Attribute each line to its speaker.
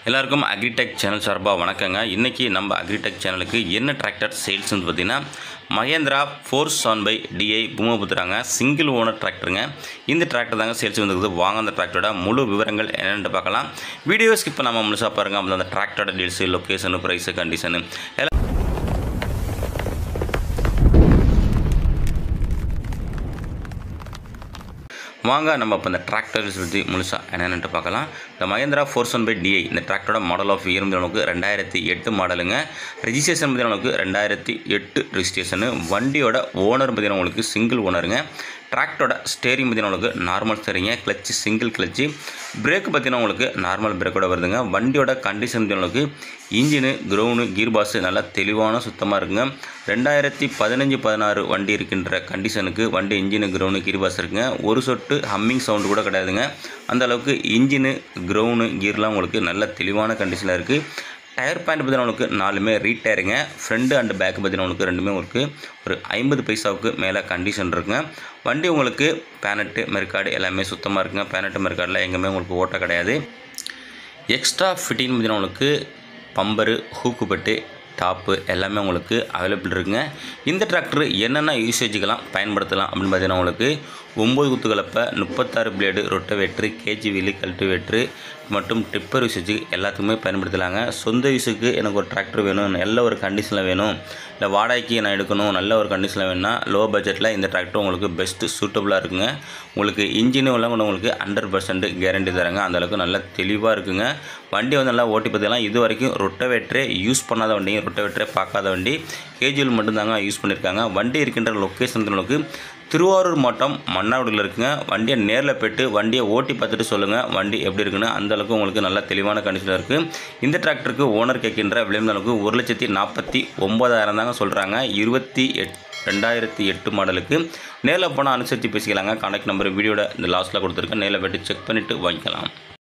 Speaker 1: எல்லாருக்கும் agritech channel சார்பாக வணக்கங்க இன்றைக்கி நம்ம அக்ரிடெக் சேனலுக்கு என்ன டிராக்டர் சேல்ஸ்னு பார்த்தீங்கன்னா Mahindra four seven five D பூமபுத்திராங்க சிங்கிள் ஓனர் டிராக்டருங்க இந்த டிராக்டர் தாங்க சேல்ஸ் வந்துருக்குது வாங்க அந்த டிராக்டரோட முழு விவரங்கள் என்னென்னு பார்க்கலாம் வீடியோ ஸ்கிப் பண்ணாமல் முழுசாக பாருங்கள் அப்போ அந்த டிராக்டரோட டீல்ஸு லொக்கேஷனு ப்ரைஸு கண்டிஷனு எல்லாம் வாங்க நம்ம இப்போ இந்த டிராக்டர்ஸ் பற்றி முழுசாக என்னென்னு பார்க்கலாம் இந்த Mahindra four one five D இந்த டிராக்டரோட மாடல் ஆஃப் இயர் நமக்கு ரெண்டாயிரத்தி எட்டு மாடலுங்க ரெஜிஸ்ட்ரேஷன் பார்த்தீங்கன்னா நமக்கு ரெண்டாயிரத்தி எட்டு ரெஜிஸ்ட்ரேஷனு வண்டியோட ஓனர் பார்த்தீங்கன்னா உங்களுக்கு சிங்கிள் ஓனருங்க டிராக்டரோட ஸ்டேரிங் பார்த்தீங்கன்னா உங்களுக்கு நார்மல் ஸ்டேரிங்க கிளச்சு சிங்கிள் கிளச்சு பிரேக் பார்த்தீங்கன்னா உங்களுக்கு நார்மல் பிரேக்கோட வருதுங்க வண்டியோட கண்டிஷன் உங்களுக்கு இன்ஜினு கிரவுண்டு கீர் பாஸு நல்லா தெளிவான சுத்தமாக இருக்குங்க ரெண்டாயிரத்தி பதினஞ்சு பதினாறு வண்டி இருக்கின்ற கண்டிஷனுக்கு வண்டி இன்ஜினு கிரவுண்டு கீர் பாஸ் இருக்குங்க ஒரு சொட்டு ஹம்மிங் சவுண்டு கூட கிடையாதுங்க அந்த அளவுக்கு இன்ஜினு கிரவுண்டு கீர்லாம் உங்களுக்கு நல்ல தெளிவான கண்டிஷனில் இருக்குது டயர் பேண்ட் பார்த்தீங்கன்னா உங்களுக்கு நாலுமே ரீடயருங்க ஃப்ரண்ட் அண்ட் பேக் பார்த்தீங்கன்னா உங்களுக்கு ரெண்டுமே உங்களுக்கு ஒரு ஐம்பது பைசாவுக்கு மேலே கண்டிஷன் இருக்குங்க வண்டி உங்களுக்கு பேனட்டு மெர்காடு எல்லாமே சுத்தமாக இருக்குங்க பேனட்டு மெர்காடில் எங்கேயுமே உங்களுக்கு ஓட்ட கிடையாது எக்ஸ்ட்ரா ஃபிட்டிங் பார்த்தீங்கன்னா உங்களுக்கு பம்பரு ஹூக்குப்பட்டு டாப்பு எல்லாமே உங்களுக்கு அவைலபிள் இருக்குங்க இந்த டிராக்டர் என்னென்ன யூசேஜுக்கெல்லாம் பயன்படுத்தலாம் அப்படின்னு பார்த்தீங்கன்னா உங்களுக்கு ஒம்பது குத்து கலப்பை முப்பத்தாறு blade rotavator cage wheel cultivator மற்றும் டிப்பர் யூசேஜுக்கு எல்லாத்துக்குமே பயன்படுத்தலாங்க சொந்த யூஸுக்கு எனக்கு ஒரு டிராக்டர் வேணும் நல்ல ஒரு கண்டிஷனில் வேணும் இல்லை வாடகைக்கு நான் எடுக்கணும் நல்ல ஒரு கண்டிஷனில் வேணும்னா லோ பட்ஜெட்டில் இந்த டிராக்டர் உங்களுக்கு பெஸ்ட்டு சூட்டபுளாக இருக்குங்க உங்களுக்கு இன்ஜினும் எல்லாம் கூட உங்களுக்கு ஹண்ட்ரட் பர்சன்ட் கேரண்டி தராங்க அந்தளவுக்கு நல்லா தெளிவாக இருக்குங்க வண்டி வந்து நல்லா ஓட்டி பார்த்தீங்கன்னா இது வரைக்கும் ரொட்டவேட்டரே யூஸ் பண்ணாத வண்டிங்க ரொட்டவேட்டரே பார்க்காத வண்டி கேஜுவல் மட்டும்தாங்க யூஸ் பண்ணியிருக்காங்க வண்டி இருக்கின்ற லொக்கேஷன் உங்களுக்கு திருவாரூர் மாவட்டம் மன்னார்குடியில் இருக்குங்க வண்டியை நேரில் போய்ட்டு வண்டியை ஓட்டி பார்த்துட்டு சொல்லுங்கள் வண்டி எப்படி இருக்குன்னு அந்த அளவுக்கு உங்களுக்கு நல்ல தெளிவான கண்டிஷனில் இருக்குது இந்த டிராக்டருக்கு ஓனர் கேட்கின்ற விளைந்தளவுக்கு ஒரு லட்சத்தி நாற்பத்தி ஒம்பதாயிரம் தாங்க சொல்கிறாங்க இருபத்தி எட் ரெண்டாயிரத்தி எட்டு மாடலுக்கு நேரில் போனால் அனுசரித்து பேசிக்கலாங்க கான்டாக்ட் நம்பர் வீடியோட இந்த லாஸ்ட்டில் கொடுத்துருக்கேன் நேரில் போய்ட்டு செக் பண்ணிவிட்டு வாங்கிக்கலாம்